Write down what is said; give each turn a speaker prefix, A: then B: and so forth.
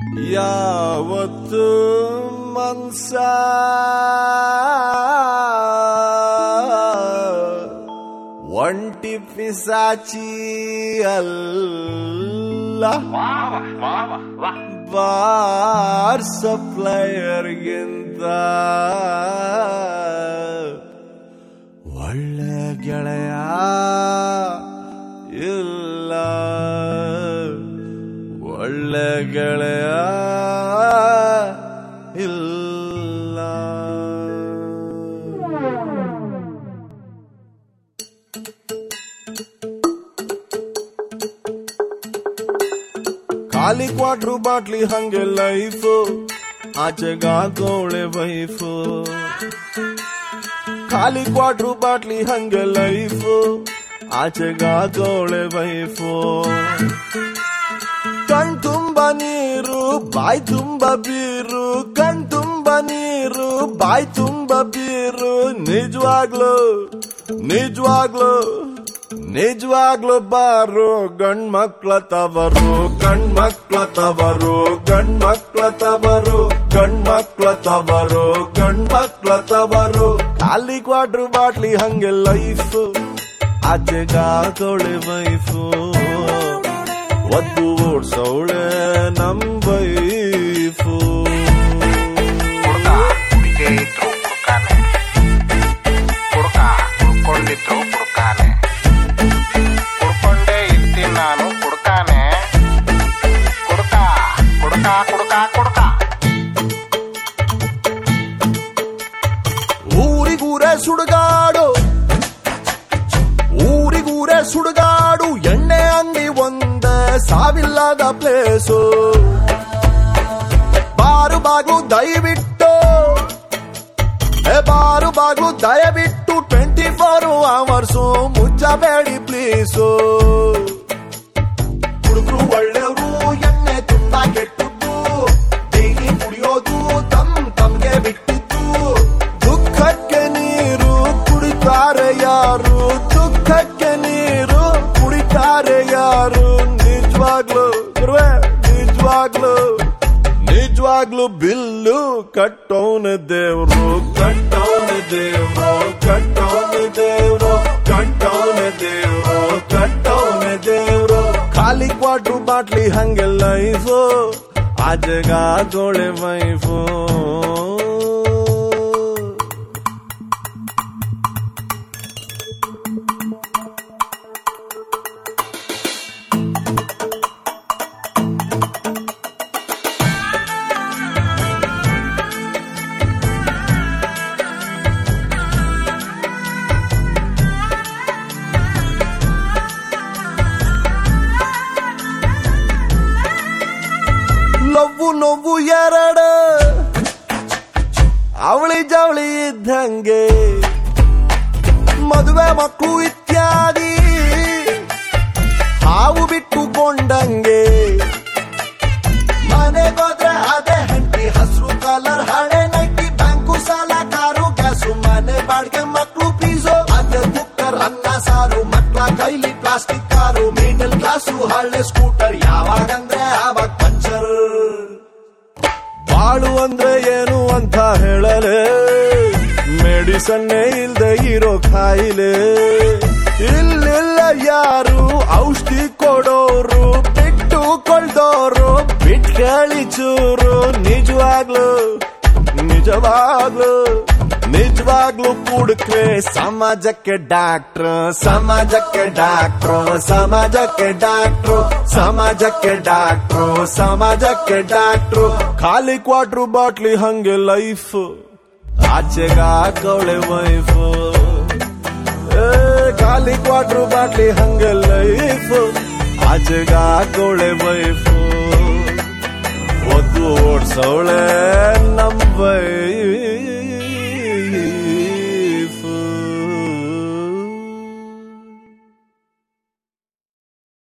A: ಯಾವತ್ತು ಮನ್ಸ ಒಂಟಿ ಪಿಸಾಚಿ ಅಲ್ಲ ಬಾರ್ ಸಪ್ಲೈಯರ್ಗಿಂತ ಒಳ್ಳೆ ಗೆಳೆಯ ಇಲ್ಲ ಒಳ್ಳೆ ಗೆಳೆಯ ಇಲ್ಲ ಖಾಲಿ ಕ್ವಾಟ್ರು ಬಾಟ್ಲಿ ಹಂಗೆ ಲೈಫು ಆಚೆಗಾಗೋಳೆ ವೈಫು ಖಾಲಿ ಕ್ವಾಟ್ರು ಬಾಟ್ಲಿ ಹಂಗೆ ಲೈಫು ಆಚೆಗಾಗೋಳೆ ವೈಫು ಕಣ್ ತುಂಬ ನೀರು ಬಾಯ್ ತುಂಬ ಬೀರು ಕಣ್ ತುಂಬ ನೀರು ಬಾಯ್ ತುಂಬ ಬೀರು ನಿಜವಾಗ್ಲು ನಿಜವಾಗ್ಲು ನಿಜವಾಗ್ಲು ಬಾರು ಗಂಡ್ ಮಕ್ಳ ತವರು ಗಂಡ್ ಮಕ್ಳ ತವರು ಗಂಡ್ ಮಕ್ಳ ತವರು ಗಂಡ್ ಮಕ್ಳ ತವರು ಗಂಡ್ ಮಕ್ಳ ತವರು ಖಾಲಿ ಕ್ವಾಟ್ರು ಬಾಟ್ಲಿ ಹಂಗೆ ಲೈಫು ಆಚೆಗಾಗೋಳೆ ವೈಫು ಒದ್ದು ಓಡ್ಸವಳೆ ನಮ್ ವೈಫು
B: ಹುಡುಗ ಹುಡುಗಿ ಇದ್ರು ಹುಡುಕಾನೆ ಹುಡುಗ ಹುಡ್ಕೊಂಡಿದ್ರು ಹುಡುಕಾನೆ ಹುಡ್ಕೊಂಡೇ ಇರ್ತೀನಿ ನಾನು ಹುಡುಕಾನೆ ಹುಡುಕ ಹುಡುಕ ಹುಡುಕ ಹುಡುಕ
A: ಊರಿಗೂರೇ ಸುಡುಗಾಡು ಊರಿಗೂರೇ ಸುಡುಗಾಡು ಎಣ್ಣೆ ಅಂಗಡಿ ಒಂದೇ ಸಾವಿಲ್ಲದ ಪ್ಲೇಸು ಬಾರು ಬಾಗ್ಲು ದಯವಿಟ್ಟು ಏ ಬಾರು ಬಾಗ್ಲು ದಯವಿಟ್ಟು ಟ್ವೆಂಟಿ ಫೋರ್ ಅವರ್ಸು ಮುಚ್ಚಬೇಡಿ ಪ್ಲೀಸು ಹುಡುಗರು ಒಳ್ಳೆಯವರು ಎಣ್ಣೆ ತುಂಬಾ ಕೆಟ್ಟದ್ದು ಡೈಲಿ ಕುಡಿಯೋದು ತಮ್ ತಮ್ಗೆ ಬಿಟ್ಟಿದ್ದು ದುಃಖಕ್ಕೆ ನೀರು ಕುಡಿತಾರೆ ಯಾರು ದುಃಖಕ್ಕೆ ನೀರು ಕುಡಿತಾರೆ ಯಾರು ನಿಜವಾಗ್ಲು ಗುರುವೆ ನಿಜವಾಗ್ಲು ನಿಜವಾಗ್ಲು ಬಿಲ್ಲು ಕಟ್ಟೋನ ದೇವ್ರು ಕಟ್ಟೋನ ದೇವ್ರು ಕಟ್ಟೋನ ದೇವ್ರು ಕಟ್ಟೋನ ದೇವ್ರು ಕಟ್ಟೋನ ದೇವ್ರು ಖಾಲಿ ಕ್ವಾಟ್ರು ಬಾಟ್ಲಿ ಹಂಗೆ ಲೈಫು ಆಜಗಾಗೋಳೆ ವೈಫು ಲವ್ವು ನೋವು ಎರಡು ಅವಳಿ ಜವಳಿ ಇದ್ದಂಗೆ ಮದುವೆ ಮಕ್ಕಳು ಇತ್ಯಾದಿ ಹಾವು ಬಿಟ್ಟುಕೊಂಡಂಗೆ ಮನೆಗೋದ್ರೆ ಅದೇ ಹೆಂಡತಿ ಹಸಿರು ಕಲರ್ ಹಳೆ ನೈಟಿ ಬ್ಯಾಂಕು ಸಾಲ ಕಾರು ಗ್ಯಾಸು ಮನೆ ಬಾಡಿಗೆ ಮಕ್ಕಳು ಪೀಸೋ ಅದೇ ಕುಕ್ಕರ್ ಅನ್ನ ಸಾರು ಮಕ್ಕಳ ಕೈಲಿ ಪ್ಲಾಸ್ಟಿಕ್ ಕಾರು ಮಿಡಲ್ ಕ್ಲಾಸು ಹಳೆ ಸ್ಕೂಟರ್ ಯಾವಾಗಂದ್ರೆ ಆವಾಗ ಪಂಚರ್ ಬಾಳು ಅಂದ್ರೆ ಏನು ಅಂತ ಹೇಳಲೆ ಮೆಡಿಸನ್ನೇ ಇಲ್ದೆ ಇರೋ ಕಾಯಿಲೆ ಇಲ್ಲಿಲ್ಲ ಯಾರು ಔಷಧಿ ಕೊಡೋರು ಬಿಟ್ಟು ಕೊಳ್ದೋರು ಬಿಟ್ಕಳಿ ಚೂರು ನಿಜವಾಗ್ಲು ನಿಜವಾಗ್ಲು ನಿಜವಾಗ್ಲು ಕುಡುಕ್ರೆ ಸಮಾಜಕ್ಕೆ ಡಾಕ್ಟ್ರು ಸಮಾಜಕ್ಕೆ ಡಾಕ್ಟ್ರು ಸಮಾಜಕ್ಕೆ ಡಾಕ್ಟ್ರು ಸಮಾಜಕ್ಕೆ ಡಾಕ್ಟ್ರು ಸಮಾಜಕ್ಕೆ ಡಾಕ್ಟ್ರು ಖಾಲಿ ಕ್ವಾಟ್ರು ಬಾಟ್ಲಿ ಹಂಗೆ ಲೈಫ್ ಆಚೆಗಾಗೋಳೆ ವೈಫು ಏ ಖಾಲಿ ಕ್ವಾಟ್ರು ಬಾಟ್ಲಿ ಹಂಗೆ ಲೈಫ್ ಆಚೆಗಾಗೋಳೆ ವೈಫು ಒದ್ದು ಓಡ್ಸವಳೆ